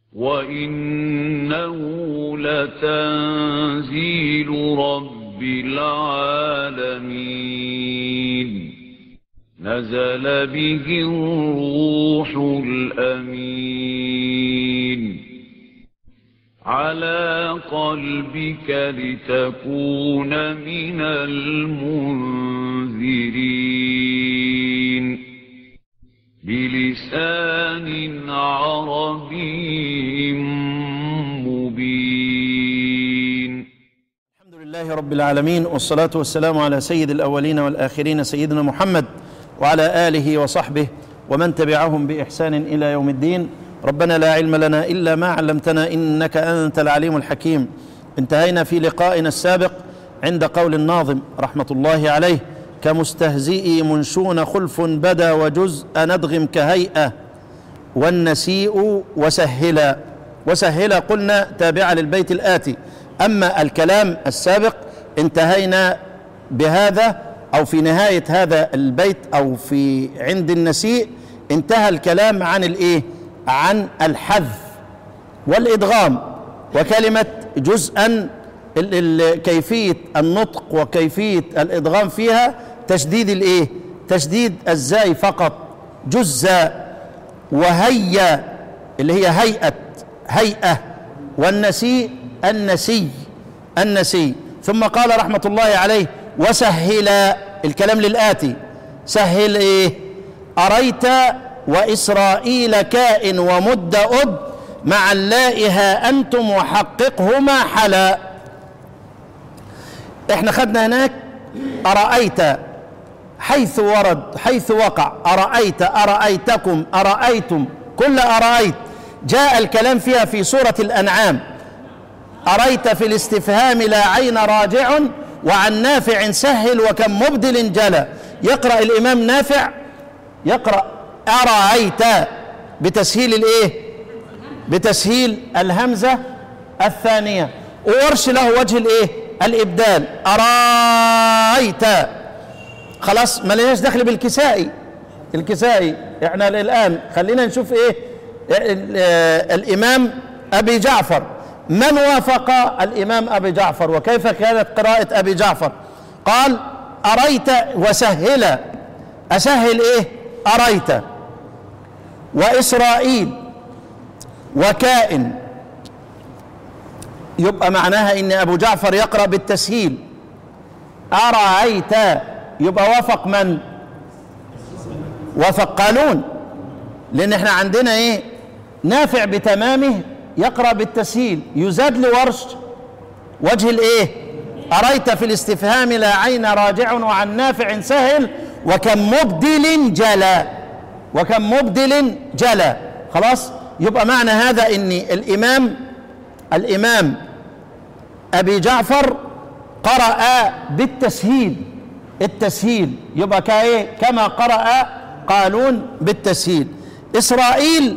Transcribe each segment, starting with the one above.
وإنه لتنزيل رب العالمين نزل به الروح الأمين على قلبك لتكون من المنذرين بلسان عربي مبين الحمد لله رب العالمين والصلاة والسلام على سيد الأولين والآخرين سيدنا محمد وعلى آله وصحبه ومن تبعهم بإحسان إلى يوم الدين ربنا لا علم لنا إلا ما علمتنا إنك أنت العليم الحكيم انتهينا في لقائنا السابق عند قول الناظم رحمة الله عليه كمستهزئي منشون خلف بدا وجزء ندغم كهيئة والنسيء وسهلا وسهلا قلنا تابعة للبيت الآتي أما الكلام السابق انتهينا بهذا أو في نهاية هذا البيت أو في عند النسيء انتهى الكلام عن الإيه عن الحذف والإدغام وكلمة جزءا ال- ال- كيفية النطق وكيفية الإدغام فيها تشديد الإيه تشديد الزاي فقط جزا وهيا اللي هي هيئة هيئة والنسي النسي النسي ثم قال رحمة الله عليه وسهل الكلام للآتي سهل إيه أريت وإسرائيل كائن ومد أد مع اللائها أنتم وحققهما حلا احنا خدنا هناك أرأيت حيث ورد حيث وقع أرأيت أرأيتكم أرأيتم كل أرأيت جاء الكلام فيها في سورة الأنعام أريت في الاستفهام لا عين راجع وعن نافع سهل وكم مبدل جلى يقرأ الإمام نافع يقرأ أرأيت بتسهيل الإيه بتسهيل الهمزة الثانية وورش له وجه الإيه الإبدال أرأيت خلاص ما لناش دخل بالكسائي الكسائي احنا الآن خلينا نشوف إيه ال- آه، الإمام أبي جعفر من وافق الإمام أبي جعفر وكيف كانت قراءة أبي جعفر قال أريت وسهل أسهل إيه أريت وإسرائيل وكائن يبقى معناها إن أبو جعفر يقرأ بالتسهيل أرأيت يبقى وافق من وافق قالون لأن احنا عندنا إيه نافع بتمامه يقرأ بالتسهيل يزاد لورش وجه الإيه أريت في الاستفهام لا عين راجع وعن نافع سهل وكم مبدل جلا وكم مبدل جلا خلاص يبقى معنى هذا ان الامام الامام ابي جعفر قرأ بالتسهيل التسهيل يبقى كايه كما قرأ قالون بالتسهيل اسرائيل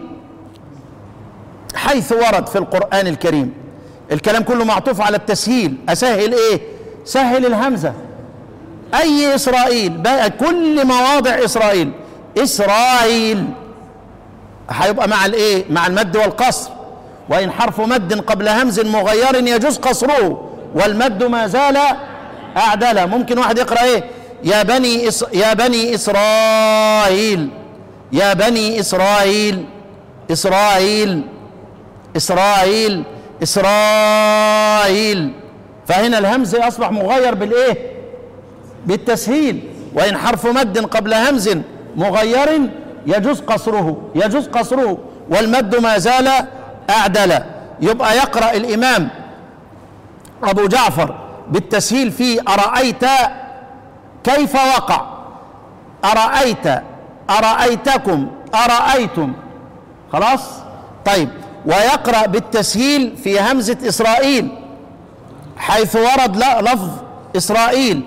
حيث ورد في القرآن الكريم الكلام كله معطوف على التسهيل اسهل ايه سهل الهمزه اي اسرائيل بقى كل مواضع اسرائيل اسرائيل هيبقى مع الايه مع المد والقصر وان حرف مد قبل همز مغير يجوز قصره والمد ما زال اعدل ممكن واحد يقرا ايه يا بني إس... يا بني اسرائيل يا بني اسرائيل اسرائيل اسرائيل اسرائيل فهنا الهمز اصبح مغير بالايه بالتسهيل وإن حرف مد قبل همز مغير يجوز قصره يجوز قصره والمد ما زال أعدل يبقى يقرأ الإمام أبو جعفر بالتسهيل في أرأيت كيف وقع أرأيت أرأيتكم أرأيتم خلاص طيب ويقرأ بالتسهيل في همزة إسرائيل حيث ورد لا لفظ إسرائيل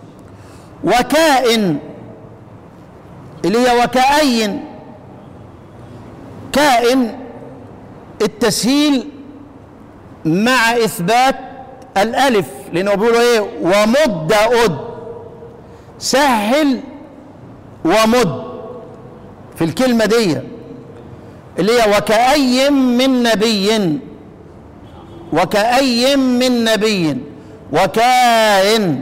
وكائن اللي هي وكأين كائن التسهيل مع إثبات الألف لأنه بيقولوا إيه ومد أد سهل ومد في الكلمة دي اللي هي وكأي من نبي وكأي من نبي وكائن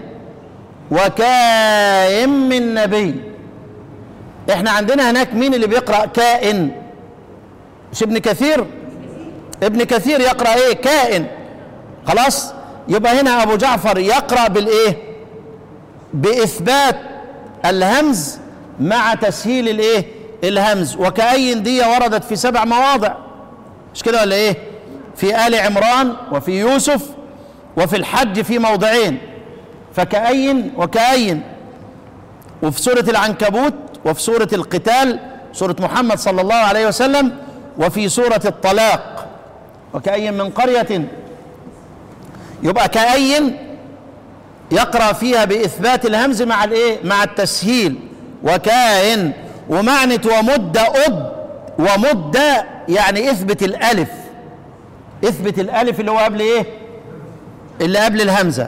وكائن من نبي احنا عندنا هناك مين اللي بيقرأ كائن مش ابن كثير ابن كثير يقرأ ايه كائن خلاص يبقى هنا ابو جعفر يقرأ بالايه باثبات الهمز مع تسهيل الايه الهمز وكأين دي وردت في سبع مواضع مش كده ولا ايه في آل عمران وفي يوسف وفي الحج في موضعين فكأين وكأين وفي سورة العنكبوت وفي سورة القتال سورة محمد صلى الله عليه وسلم وفي سورة الطلاق وكأي من قرية يبقى كأي يقرأ فيها بإثبات الهمز مع الإيه؟ مع التسهيل وكائن ومعنى ومد أد ومد يعني اثبت الألف اثبت الألف اللي هو قبل إيه؟ اللي قبل الهمزة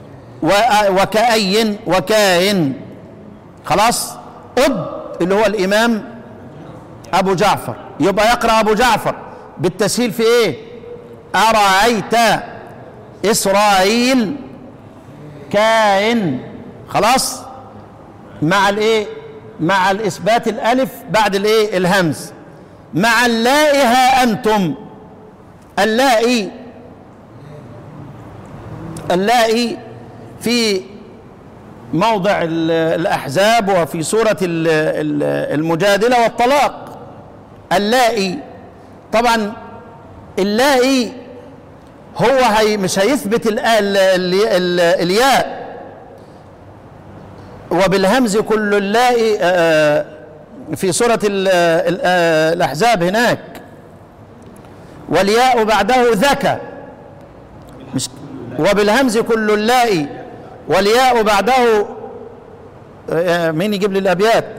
وكأي وكائن خلاص أد اللي هو الإمام أبو جعفر يبقى يقرأ أبو جعفر بالتسهيل في إيه؟ أرأيت إسرائيل كائن خلاص مع الإيه؟ مع الإثبات الألف بعد الإيه؟ الهمز مع اللائها أنتم اللائي اللائي في موضع الأحزاب وفي سورة المجادلة والطلاق اللائي طبعا اللائي هو هي مش هيثبت ال ال ال ال الياء وبالهمز كل اللائي في سورة ال ال الأحزاب هناك والياء بعده ذكى مش وبالهمز كل اللائي والياء بعده مين يجيب لي الابيات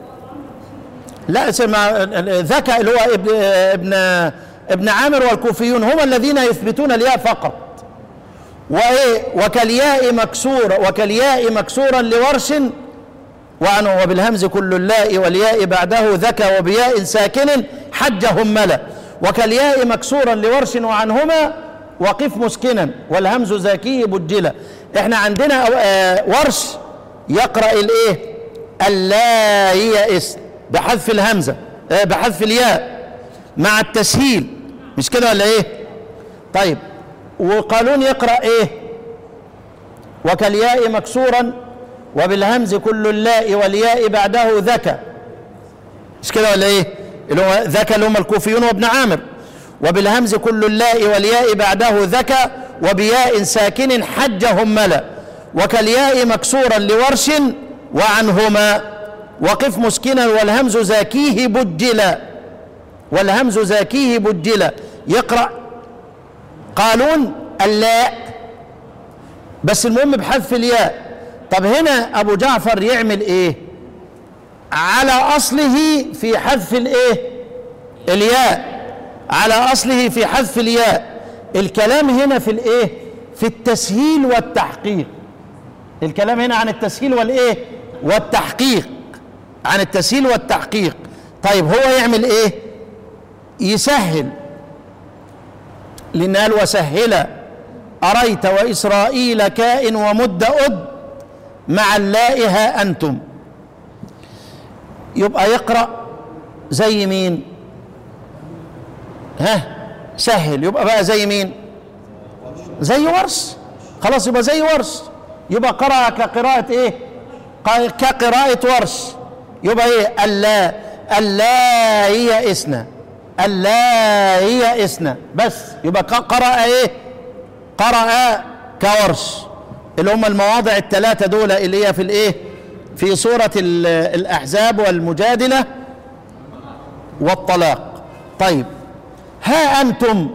لا اسمع ذكى اللي هو ابن ابن ابن عامر والكوفيون هم الذين يثبتون الياء فقط وايه وكالياء مكسورة وكالياء مكسورا لورش وعنه وبالهمز كل اللاء والياء بعده ذكى وبياء ساكن حج هملا وكالياء مكسورا لورش وعنهما وقف مسكنا والهمز زاكي بجلا احنا عندنا آه ورش يقرأ الايه اللا هي اسم بحذف الهمزة آه بحذف الياء مع التسهيل مش كده ولا ايه طيب وقالون يقرأ ايه وكالياء مكسورا وبالهمز كل اللاء والياء بعده ذكى مش كده ولا ايه اللي هو ذكى اللي هم الكوفيون وابن عامر وبالهمز كل اللاء والياء بعده ذكى وبياء ساكن حج هملا وكالياء مكسورا لورش وعنهما وقف مسكنا والهمز زاكيه بجلا والهمز زاكيه بجلا يقرأ قالون اللاء بس المهم بحذف الياء طب هنا أبو جعفر يعمل إيه على أصله في حذف الإيه الياء على أصله في حذف الياء الكلام هنا في الإيه في التسهيل والتحقيق الكلام هنا عن التسهيل والإيه والتحقيق عن التسهيل والتحقيق طيب هو يعمل إيه يسهل لأن قال وسهل أريت وإسرائيل كائن ومد أد مع اللائها أنتم يبقى يقرأ زي مين ها سهل يبقى بقى زي مين زي ورش خلاص يبقى زي ورش يبقى قرأ كقراءة ايه كقراءة ورش يبقى ايه اللا اللا هي اسنا اللا هي اسنا بس يبقى قرأ ايه قرأ كورش اللي هم المواضع الثلاثة دول اللي هي في الايه في سورة الأحزاب والمجادلة والطلاق طيب ها أنتم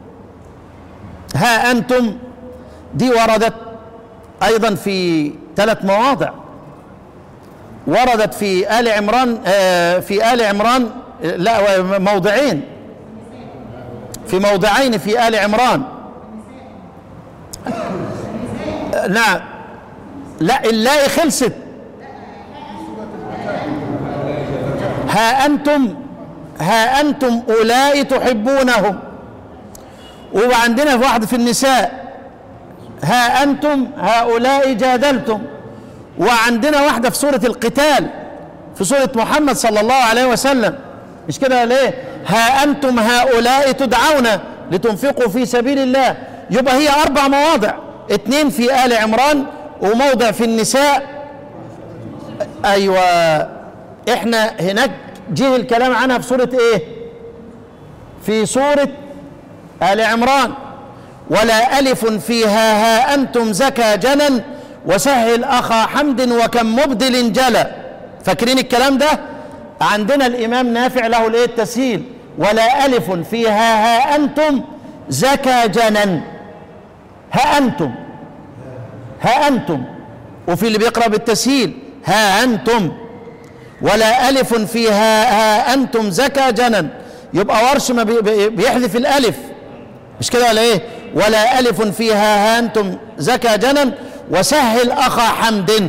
ها أنتم دي وردت أيضا في ثلاث مواضع وردت في آل عمران آه في آل عمران لا موضعين في موضعين في آل عمران نعم لا اللاء خلصت ها أنتم ها أنتم أولئك تحبونهم وعندنا في واحد في النساء ها أنتم هؤلاء جادلتم وعندنا واحدة في سورة القتال في سورة محمد صلى الله عليه وسلم مش كده ليه ها أنتم هؤلاء تدعون لتنفقوا في سبيل الله يبقى هي أربع مواضع اتنين في آل عمران وموضع في النساء أيوة احنا هناك جه الكلام عنها في سورة ايه في سورة آل عمران ولا ألف فيها ها أنتم زكى جنا وسهل أخا حمد وكم مبدل جلا فاكرين الكلام ده عندنا الإمام نافع له الإيه التسهيل ولا ألف فيها ها أنتم زكى جنا ها أنتم ها أنتم وفي اللي بيقرأ بالتسهيل ها أنتم ولا ألف فيها ها أنتم زكى جنا يبقى ورش ما بي- بي- بيحذف الألف مش كده ولا إيه ولا ألف فيها ها أنتم زكى جنا وسهل أخا حمد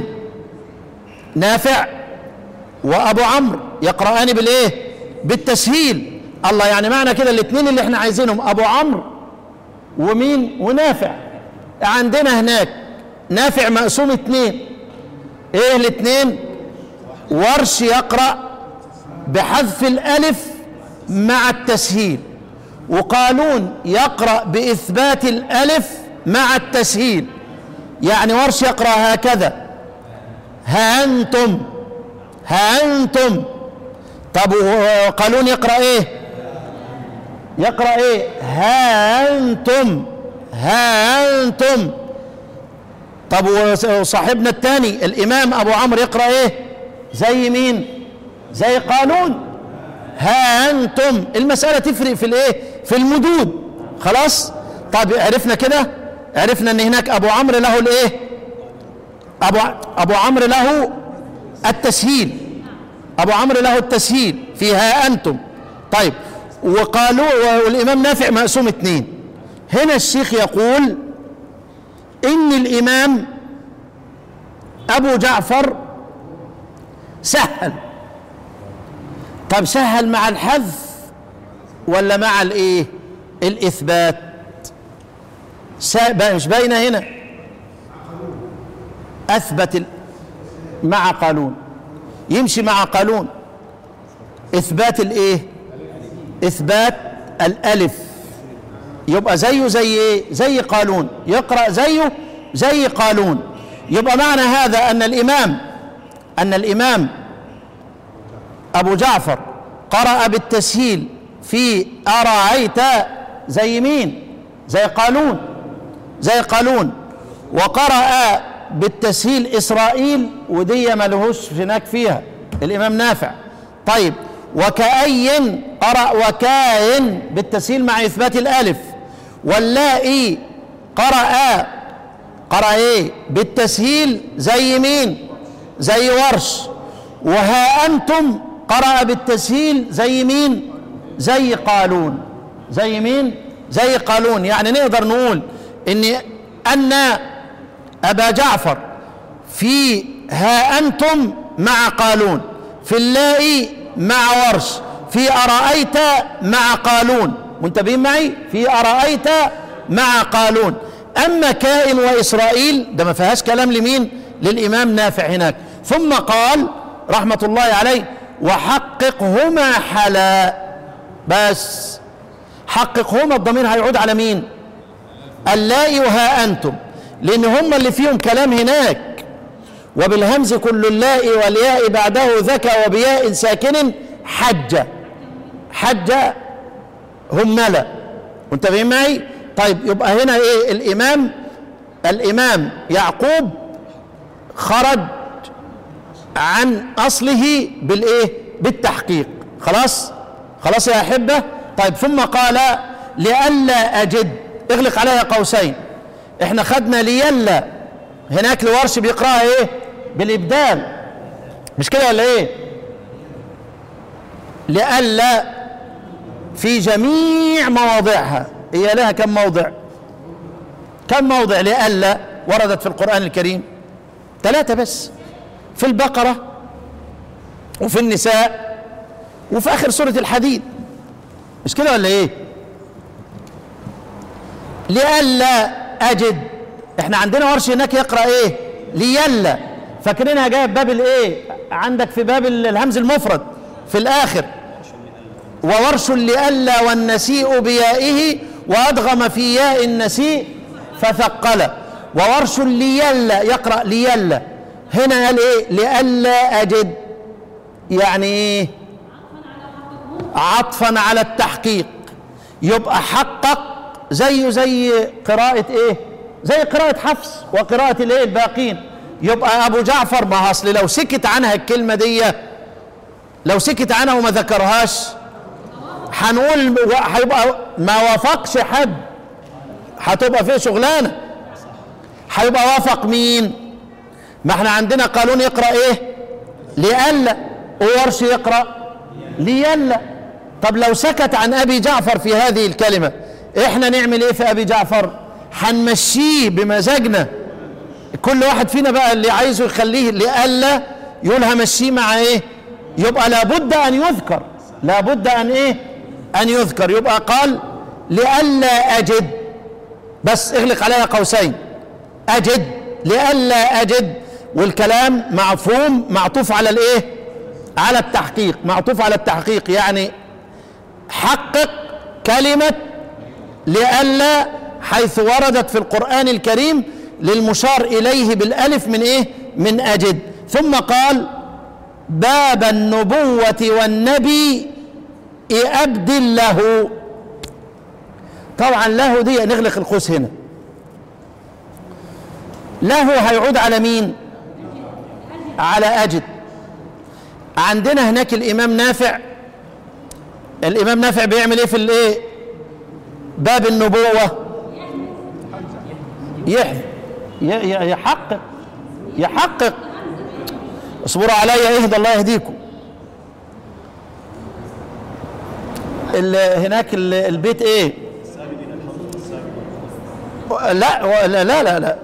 نافع وأبو عمرو يقرأان بالإيه بالتسهيل الله يعني معنى كده الاثنين اللي احنا عايزينهم أبو عمرو ومين ونافع عندنا هناك نافع مقسوم اتنين ايه الاتنين ورش يقرأ بحذف الألف مع التسهيل وقالون يقرأ بإثبات الألف مع التسهيل يعني ورش يقرأ هكذا ها أنتم ها أنتم طب وقالون يقرأ إيه يقرأ إيه ها أنتم ها أنتم طب وصاحبنا الثاني الإمام أبو عمرو يقرأ إيه زي مين زي قانون ها أنتم المسألة تفرق في الإيه في المدود خلاص طب عرفنا كده عرفنا ان هناك ابو عمرو له الايه ابو ابو عمرو له التسهيل ابو عمرو له التسهيل في ها انتم طيب وقالوا والامام نافع مقسوم اثنين هنا الشيخ يقول ان الامام ابو جعفر سهل طب سهل مع الحذف ولا مع الايه الاثبات سا- مش باينه هنا اثبت ال- مع قانون يمشي مع قانون اثبات الايه اثبات الالف يبقى زيه زي ايه زي قانون يقرا زيه زي قانون يبقى معنى هذا ان الامام ان الامام ابو جعفر قرأ بالتسهيل في أرأيت زي مين زي قالون زي قالون وقرأ بالتسهيل إسرائيل ودي ملهوش هناك فيها الإمام نافع طيب وكأي قرأ وكاين بالتسهيل مع إثبات الألف واللائي قرأ قرأ إيه بالتسهيل زي مين زي ورش وها أنتم قرأ بالتسهيل زي مين زي قالون زي مين زي قالون يعني نقدر نقول ان ان ابا جعفر في ها انتم مع قالون في اللائي مع ورش في ارايت مع قالون منتبهين معي في ارايت مع قالون اما كائن واسرائيل ده ما فيهاش كلام لمين للامام نافع هناك ثم قال رحمه الله عليه وحققهما حلا بس حققهما الضمير هيعود على مين اللائي وها انتم لان هم اللي فيهم كلام هناك وبالهمز كل اللائي والياء بعده ذكى وبياء ساكن حج حج هملا منتبهين معي طيب يبقى هنا ايه الامام الامام يعقوب خرج عن اصله بالايه بالتحقيق خلاص خلاص يا احبه طيب ثم قال لئلا اجد اغلق عليها قوسين احنا خدنا ليلا هناك الورش بيقراها ايه بالابدال مش كده ولا ايه لئلا في جميع مواضعها هي لها كم موضع كم موضع لئلا وردت في القرآن الكريم ثلاثة بس في البقرة وفي النساء وفي اخر سوره الحديد مش كده ولا ايه لئلا اجد احنا عندنا ورش هناك يقرا ايه ليلا فاكرينها جايه باب الايه عندك في باب الهمز المفرد في الاخر وورش لئلا والنسيء بيائه وادغم في ياء النسيء فثقل وورش ليلا يقرا ليلا هنا قال ايه لئلا اجد يعني ايه عطفا على التحقيق يبقى حقق زيه زي قراءة ايه زي قراءة حفص وقراءة الايه الباقين يبقى ابو جعفر ما اصل لو سكت عنها الكلمة دي لو سكت عنها وما ذكرهاش هنقول هيبقى ما وافقش حد هتبقى فيه شغلانة هيبقى وافق مين ما احنا عندنا قانون يقرأ ايه لئلا وورش يقرأ ليلا طب لو سكت عن ابي جعفر في هذه الكلمه احنا نعمل ايه في ابي جعفر هنمشيه بمزاجنا كل واحد فينا بقى اللي عايزه يخليه لئلا يقول همشيه مع ايه يبقى لابد ان يذكر لابد ان ايه ان يذكر يبقى قال لئلا اجد بس اغلق عليها قوسين اجد لئلا اجد والكلام مفهوم معطوف على الايه على التحقيق معطوف على التحقيق يعني حقق كلمة لئلا حيث وردت في القرآن الكريم للمشار إليه بالألف من إيه؟ من أجد ثم قال باب النبوة والنبي أبدل له طبعا له دي نغلق القوس هنا له هيعود على مين على أجد عندنا هناك الامام نافع الامام نافع بيعمل ايه في الايه باب النبوه يحيى يحقق يحقق اصبروا علي اهدى الله يهديكم هناك البيت ايه لا لا لا لا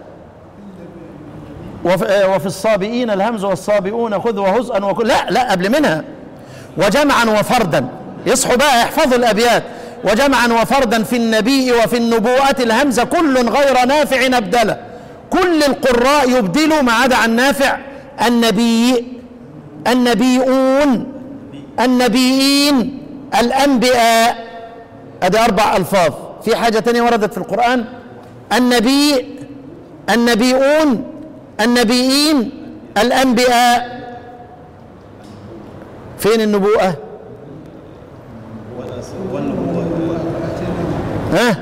وفي, وفي الصابئين الهمز والصابئون خذ وهزءا وكل لا لا قبل منها وجمعا وفردا يصحوا بقى يحفظوا الابيات وجمعا وفردا في النبي وفي النبوءة الهمزة كل غير نافع أبدله كل القراء يبدلوا ما عدا عن نافع النبي النبيون النبيين الأنبياء أدي أربع ألفاظ في حاجة تانية وردت في القرآن النبي النبيون النبيين الأنبياء فين النبوءة ها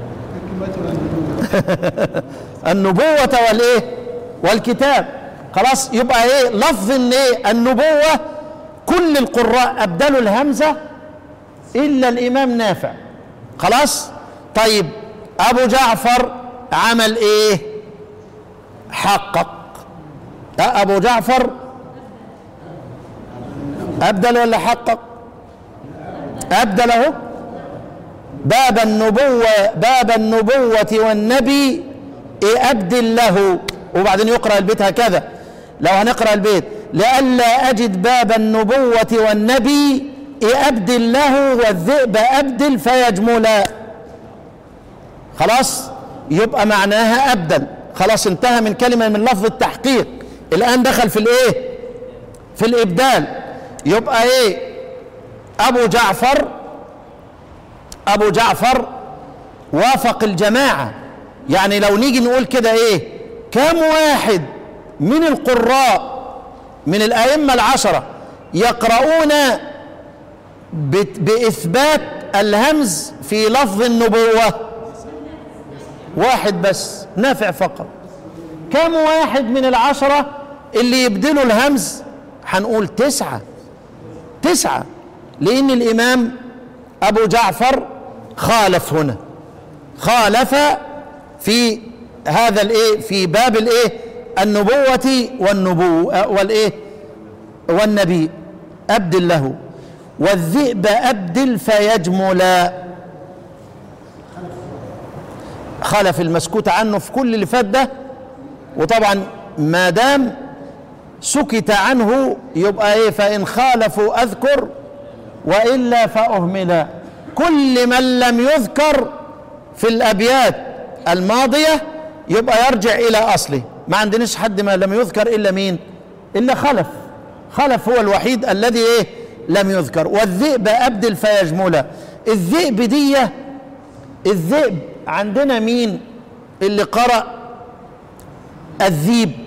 النبوة والإيه والكتاب خلاص يبقى إيه لفظ إن إيه النبوة كل القراء أبدلوا الهمزة إلا الإمام نافع خلاص طيب أبو جعفر عمل إيه حقق أبو جعفر أبدل ولا حقق أبدله باب النبوة باب النبوة والنبي أبدل له وبعدين يقرأ البيت هكذا لو هنقرأ البيت لئلا أجد باب النبوة والنبي أبدل له والذئب أبدل فيجملا خلاص يبقى معناها أبدل خلاص انتهى من كلمة من لفظ التحقيق الآن دخل في الإيه في الإبدال يبقى إيه أبو جعفر أبو جعفر وافق الجماعة يعني لو نيجي نقول كده إيه كم واحد من القراء من الأئمة العشرة يقرؤون بإثبات الهمز في لفظ النبوة واحد بس نافع فقط كم واحد من العشرة اللي يبدلوا الهمز هنقول تسعة تسعة لأن الإمام أبو جعفر خالف هنا خالف في هذا الايه في باب الايه النبوة والنبوة والايه والنبي أبدل له والذئب أبدل فيجملا خلف المسكوت عنه في كل اللي فات ده وطبعا ما دام سكت عنه يبقى ايه فإن خالفوا أذكر وإلا فأهملا كل من لم يذكر في الأبيات الماضية يبقى يرجع إلى أصله ما عندناش حد ما لم يذكر إلا مين إلا خلف خلف هو الوحيد الذي إيه لم يذكر والذئب أبدل فيجملا الذئب دي الذئب عندنا مين اللي قرأ الذيب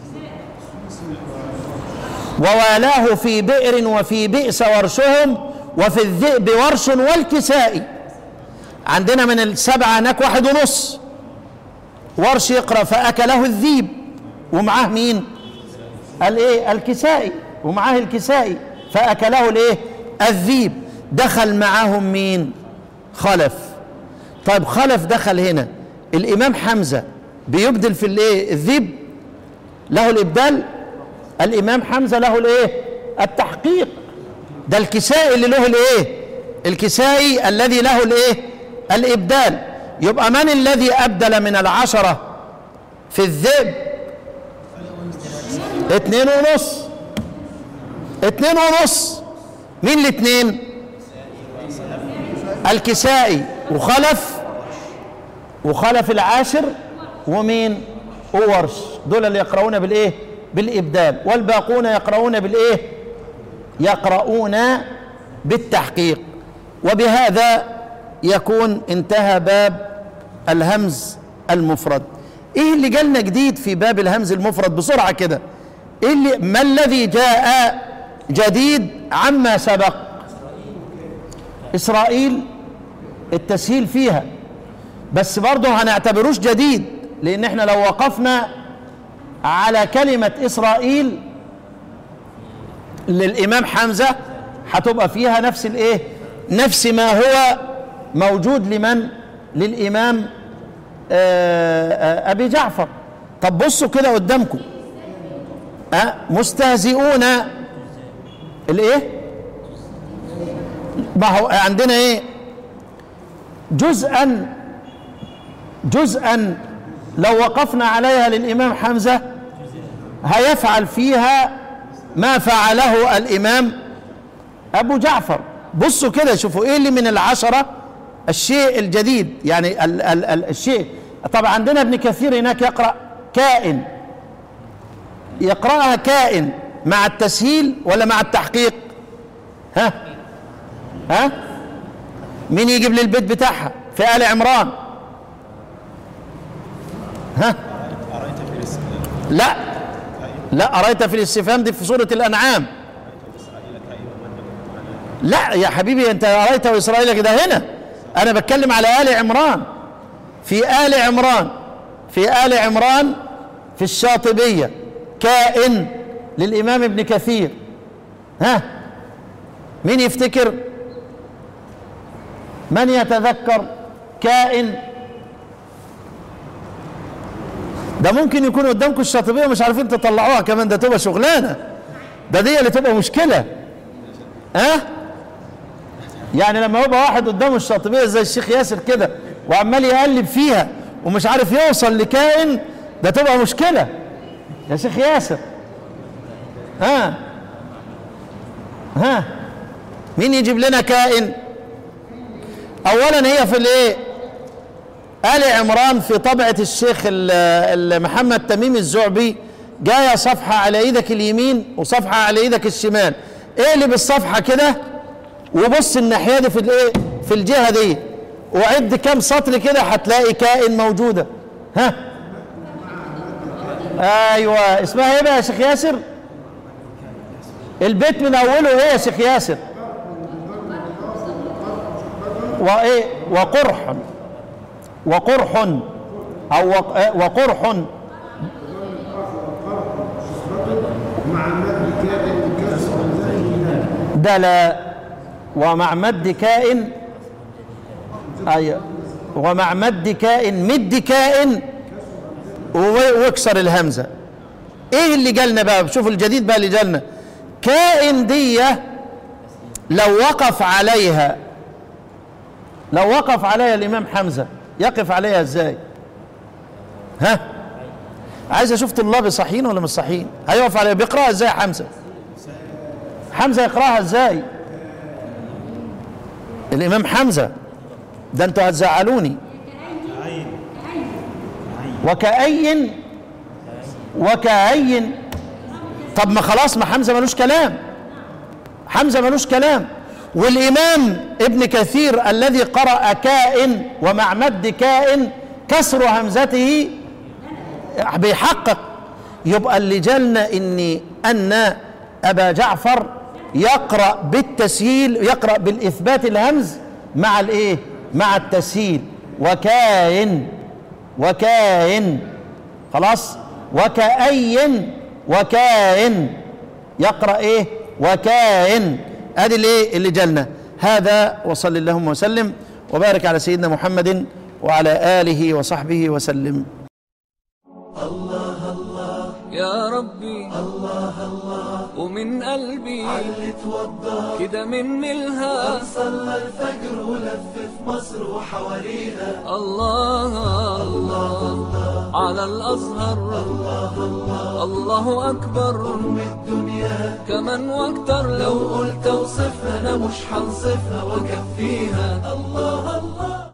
ووالاه في بئر وفي بئس ورشهم وفي الذئب ورش والكسائي عندنا من السبعة هناك واحد ونص ورش يقرأ فأكله الذيب ومعاه مين الايه الكسائي ومعاه الكسائي فأكله الايه الذيب دخل معاهم مين خلف طيب خلف دخل هنا الإمام حمزة بيبدل في الايه الذيب له الإبدال الإمام حمزة له الايه التحقيق ده الكسائي اللي له الايه الكسائي الذي له الايه الإبدال يبقى من الذي أبدل من العشرة في الذئب اتنين ونص اتنين ونص مين الاتنين الكسائي وخلف وخلف العاشر ومين وورش دول اللي يقرؤون بالايه بالابدال والباقون يقرؤون بالايه يقرؤون بالتحقيق وبهذا يكون انتهى باب الهمز المفرد ايه اللي جالنا جديد في باب الهمز المفرد بسرعه كده ايه اللي ما الذي جاء جديد عما سبق اسرائيل التسهيل فيها بس برضه هنعتبروش جديد لان احنا لو وقفنا على كلمة اسرائيل للامام حمزة هتبقى فيها نفس الايه نفس ما هو موجود لمن للامام آه، آه، ابي جعفر طب بصوا كده قدامكم أه مستهزئون الايه ما هو عندنا ايه جزءا جزءا لو وقفنا عليها للامام حمزه هيفعل فيها ما فعله الامام ابو جعفر بصوا كده شوفوا ايه اللي من العشره الشيء الجديد يعني ال ال ال الشيء طبعا عندنا ابن كثير هناك يقرا كائن يقراها كائن مع التسهيل ولا مع التحقيق ها ها مين يجيب لي البيت بتاعها في آل عمران ها لا لا أريت في الاستفهام دي في سورة الأنعام لا يا حبيبي أنت أريت إسرائيل كده هنا أنا بتكلم على آل عمران في آل عمران في آل عمران في الشاطبية كائن للإمام ابن كثير ها مين يفتكر من يتذكر كائن ده ممكن يكون قدامكم الشاطبية مش عارفين تطلعوها كمان ده تبقى شغلانة ده دي اللي تبقى مشكلة ها يعني لما يبقى واحد قدامه الشاطبية زي الشيخ ياسر كده وعمال يقلب فيها ومش عارف يوصل لكائن ده تبقى مشكلة يا شيخ ياسر ها ها مين يجيب لنا كائن اولا هي في الايه آل عمران في طبعة الشيخ ال- ال- محمد تميم الزعبي جاية صفحة على ايدك اليمين وصفحة على ايدك الشمال اقلب الصفحة كده وبص الناحية دي في الايه في الجهة دي وعد كام سطر كده هتلاقي كائن موجودة ها ايوه اسمها ايه بقى يا شيخ ياسر البيت من اوله ايه يا شيخ ياسر وايه وقرح وقرح او وق- آه، وقرح مع مد كائن كسر دلا ومع مد كائن ايوه ومع مد كائن مد كائن و- واكسر الهمزه ايه اللي جالنا بقى شوف الجديد بقى اللي جالنا كائن دي لو وقف عليها لو وقف عليها الامام حمزه يقف عليها ازاي ها عايز اشوف طلابي صحيين ولا مش صحيين هيقف عليها بيقراها ازاي حمزه حمزه يقراها ازاي الامام حمزه ده انتوا هتزعلوني وكأي وكأي طب ما خلاص ما حمزه ملوش كلام حمزه ملوش كلام والامام ابن كثير الذي قرأ كائن ومع مد كائن كسر همزته بيحقق يبقى اللي جالنا ان ان ابا جعفر يقرا بالتسهيل يقرا بالاثبات الهمز مع الايه مع التسهيل وكائن وكائن خلاص وكأين وكائن يقرا ايه وكائن ادي الايه اللي جالنا هذا وصل اللهم وسلم وبارك على سيدنا محمد وعلى اله وصحبه وسلم يا ربي الله الله ومن قلبي علي توضى كده من ملها صلى الفجر ولف في مصر وحواليها الله الله على الأزهر الله الله الله أكبر أم الدنيا كمان واكتر لو لو قلت اوصفها انا مش هنصفها واكفيها الله الله